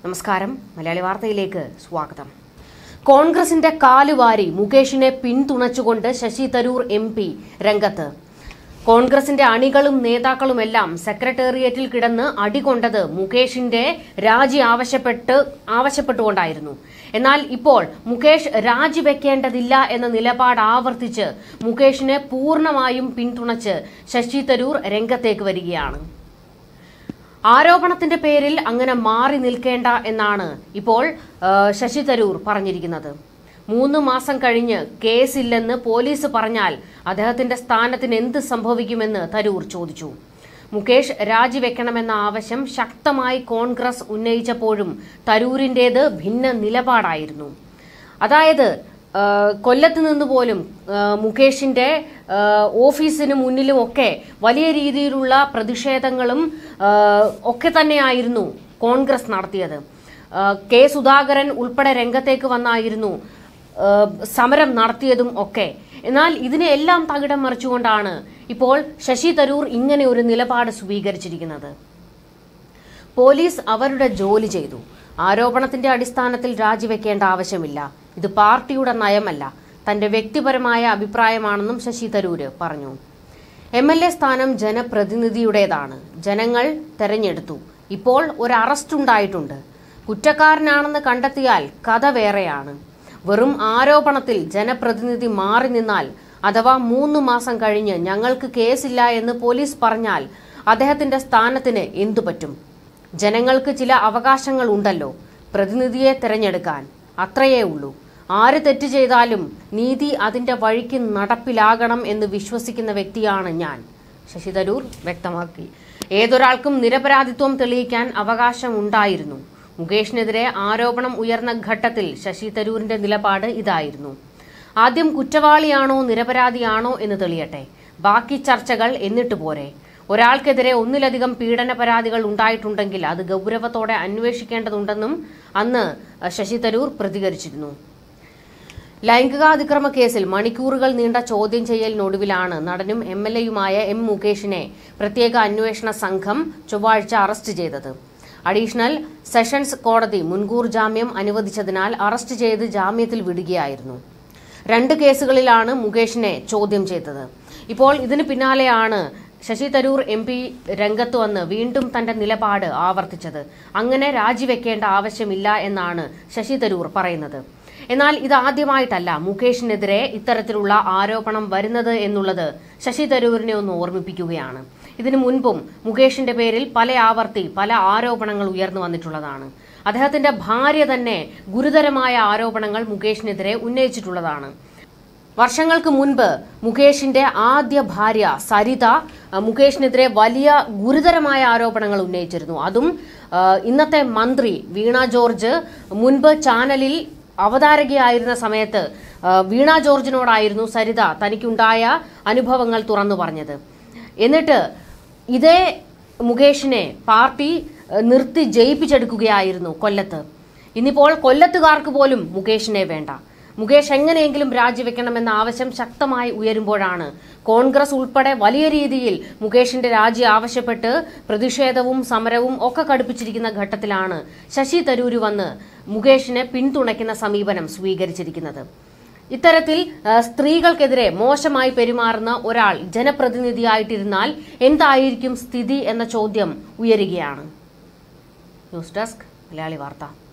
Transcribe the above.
നമസ്കാരം മലയാളി വാർത്തയിലേക്ക് സ്വാഗതം കോൺഗ്രസിന്റെ കാലുവാരി മുകേഷിനെ പിന്തുണച്ചുകൊണ്ട് ശശി തരൂർ എം പി രംഗത്ത് കോൺഗ്രസിന്റെ അണികളും നേതാക്കളുമെല്ലാം സെക്രട്ടേറിയറ്റിൽ കിടന്ന് അടികൊണ്ടത് മുകേഷിന്റെ രാജി ആവശ്യപ്പെട്ട് ആവശ്യപ്പെട്ടുകൊണ്ടായിരുന്നു എന്നാൽ ഇപ്പോൾ മുകേഷ് രാജിവെക്കേണ്ടതില്ല എന്ന നിലപാട് ആവർത്തിച്ച് മുകേഷിനെ പൂർണ്ണമായും പിന്തുണച്ച് ശശി തരൂർ രംഗത്തേക്ക് വരികയാണ് ആരോപണത്തിന്റെ പേരിൽ അങ്ങനെ മാറി നിൽക്കേണ്ട എന്നാണ് ഇപ്പോൾ ആ, ശശി തരൂർ പറഞ്ഞിരിക്കുന്നത് മൂന്ന് മാസം കഴിഞ്ഞ് കേസില്ലെന്ന് പോലീസ് പറഞ്ഞാൽ അദ്ദേഹത്തിന്റെ സ്ഥാനത്തിന് എന്ത് സംഭവിക്കുമെന്ന് തരൂർ ചോദിച്ചു മുകേഷ് രാജിവെക്കണമെന്ന ആവശ്യം ശക്തമായി കോൺഗ്രസ് ഉന്നയിച്ചപ്പോഴും തരൂരിന്റേത് ഭിന്ന നിലപാടായിരുന്നു അതായത് ആ, കൊല്ലത്ത് നിന്ന് പോലും ആ, മുകേഷിന്റെ ആ, ഓഫീസിന് മുന്നിലും ഒക്കെ വലിയ രീതിയിലുള്ള പ്രതിഷേധങ്ങളും ആ, ഒക്കെ തന്നെയായിരുന്നു കോൺഗ്രസ് നടത്തിയത് ആ, കെ സുധാകരൻ ഉൾപ്പെടെ രംഗത്തേക്ക് വന്നായിരുന്നു ആ, സമരം നടത്തിയതും ഒക്കെ എന്നാൽ ഇതിനെല്ലാം തകിടം മറിച്ചുകൊണ്ടാണ് ഇപ്പോൾ ശശി തരൂർ ഇങ്ങനെ ഒരു നിലപാട് സ്വീകരിച്ചിരിക്കുന്നത് പോലീസ് അവരുടെ ജോലി ചെയ്തു ആരോപണത്തിന്റെ അടിസ്ഥാനത്തിൽ രാജിവെക്കേണ്ട ആവശ്യമില്ല ഇത് പാർട്ടിയുടെ നയമല്ല തന്റെ വ്യക്തിപരമായ അഭിപ്രായമാണെന്നും ശശി തരൂര് പറഞ്ഞു എം എൽ എ സ്ഥാനം ജനപ്രതിനിധിയുടേതാണ് ജനങ്ങൾ തെരഞ്ഞെടുത്തു ഇപ്പോൾ ഒരു അറസ്റ്റ് ഉണ്ടായിട്ടുണ്ട് കുറ്റക്കാരനാണെന്ന് കണ്ടെത്തിയാൽ കഥ വേറെയാണ് വെറും ആരോപണത്തിൽ ജനപ്രതിനിധി മാറി നിന്നാൽ അഥവാ മൂന്ന് മാസം കഴിഞ്ഞ് ഞങ്ങൾക്ക് കേസില്ല എന്ന് പോലീസ് പറഞ്ഞാൽ അദ്ദേഹത്തിന്റെ സ്ഥാനത്തിന് എന്തു പറ്റും ജനങ്ങൾക്ക് ചില അവകാശങ്ങൾ ഉണ്ടല്ലോ പ്രതിനിധിയെ തിരഞ്ഞെടുക്കാൻ അത്രയേ ഉള്ളൂ ആര് തെറ്റ് ചെയ്താലും നീതി അതിന്റെ വഴിക്ക് നടപ്പിലാകണം എന്ന് വിശ്വസിക്കുന്ന വ്യക്തിയാണ് ഞാൻ ശശി തരൂർ വ്യക്തമാക്കി ഏതൊരാൾക്കും നിരപരാധിത്വം തെളിയിക്കാൻ അവകാശമുണ്ടായിരുന്നു മുകേഷിനെതിരെ ആരോപണം ഉയർന്ന ഘട്ടത്തിൽ ശശി തരൂരിന്റെ നിലപാട് ഇതായിരുന്നു ആദ്യം കുറ്റവാളിയാണോ നിരപരാധിയാണോ എന്ന് തെളിയട്ടെ ബാക്കി ചർച്ചകൾ എന്നിട്ട് പോരെ ഒരാൾക്കെതിരെ ഒന്നിലധികം പീഡന പരാതികൾ ഉണ്ടായിട്ടുണ്ടെങ്കിൽ അത് ഗൗരവത്തോടെ അന്വേഷിക്കേണ്ടതുണ്ടെന്നും അന്ന് ശശി തരൂർ പ്രതികരിച്ചിരുന്നു ലൈംഗികാതിക്രമ കേസിൽ മണിക്കൂറുകൾ നീണ്ട ചോദ്യം ചെയ്യലിനൊടുവിലാണ് നടനും എം എൽ എയുമായ എം മുകേഷിനെ പ്രത്യേക അന്വേഷണ സംഘം ചൊവ്വാഴ്ച അറസ്റ്റ് ചെയ്തത് അഡീഷണൽ സെഷൻസ് കോടതി മുൻകൂർ ജാമ്യം അനുവദിച്ചതിനാൽ അറസ്റ്റ് ചെയ്ത് ജാമ്യത്തിൽ വിടുകയായിരുന്നു രണ്ട് കേസുകളിലാണ് മുകേഷിനെ ചോദ്യം ചെയ്തത് ഇപ്പോൾ ഇതിന് പിന്നാലെയാണ് ശശി തരൂർ എം പി രംഗത്ത് വന്ന് വീണ്ടും തന്റെ നിലപാട് ആവർത്തിച്ചത് അങ്ങനെ രാജിവെക്കേണ്ട ആവശ്യമില്ല എന്നാണ് ശശി തരൂർ പറയുന്നത് എന്നാൽ ഇത് ആദ്യമായിട്ടല്ല മുകേഷിനെതിരെ ഇത്തരത്തിലുള്ള ആരോപണം വരുന്നത് എന്നുള്ളത് ശശി തരൂരിനെ ഒന്ന് ഓർമ്മിപ്പിക്കുകയാണ് ഇതിനു മുൻപും മുകേഷിന്റെ പേരിൽ പല ആവർത്തി പല ആരോപണങ്ങൾ ഉയർന്നു വന്നിട്ടുള്ളതാണ് അദ്ദേഹത്തിന്റെ ഭാര്യ തന്നെ ഗുരുതരമായ ആരോപണങ്ങൾ മുകേഷിനെതിരെ ഉന്നയിച്ചിട്ടുള്ളതാണ് വർഷങ്ങൾക്ക് മുൻപ് മുകേഷിന്റെ ആദ്യ ഭാര്യ സരിത അഹ്, മുകേഷിനെതിരെ വലിയ ഗുരുതരമായ ആരോപണങ്ങൾ ഉന്നയിച്ചിരുന്നു അതും അഹ്, ഇന്നത്തെ മന്ത്രി വീണ ജോർജ് മുൻപ് ചാനലിൽ അവതാരകയായിരുന്ന സമയത്ത് അഹ്, വീണ ജോർജിനോടായിരുന്നു സരിത തനിക്കുണ്ടായ അനുഭവങ്ങൾ തുറന്നു പറഞ്ഞത് എന്നിട്ട് ഇതേ മുകേഷിനെ പാർട്ടി അഹ്, നിർത്തി ജയിപ്പിച്ചെടുക്കുകയായിരുന്നു കൊല്ലത്ത് ഇന്നിപ്പോൾ കൊല്ലത്തുകാർക്ക് പോലും മുകേഷിനെ വേണ്ട മുകേഷ് എങ്ങനെയെങ്കിലും രാജിവെക്കണമെന്ന ആവശ്യം ശക്തമായി ഉയരുമ്പോഴാണ് കോൺഗ്രസ് ഉൾപ്പെടെ വലിയ രീതിയിൽ മുകേഷിന്റെ രാജി ആവശ്യപ്പെട്ട് പ്രതിഷേധവും സമരവും ഒക്കെ കടുപ്പിച്ചിരിക്കുന്ന ഘട്ടത്തിലാണ് ശശി തരൂര് വന്ന് മുകേഷിനെ പിന്തുണയ്ക്കുന്ന സമീപനം സ്വീകരിച്ചിരിക്കുന്നത് ഇത്തരത്തിൽ ആ, സ്ത്രീകൾക്കെതിരെ മോശമായി പെരുമാറുന്ന ഒരാൾ ജനപ്രതിനിധിയായിട്ടിരുന്നാൽ എന്തായിരിക്കും സ്ഥിതി എന്ന ചോദ്യം ഉയരുകയാണ് ന്യൂസ് ഡെസ്ക് മലയാളി വാർത്ത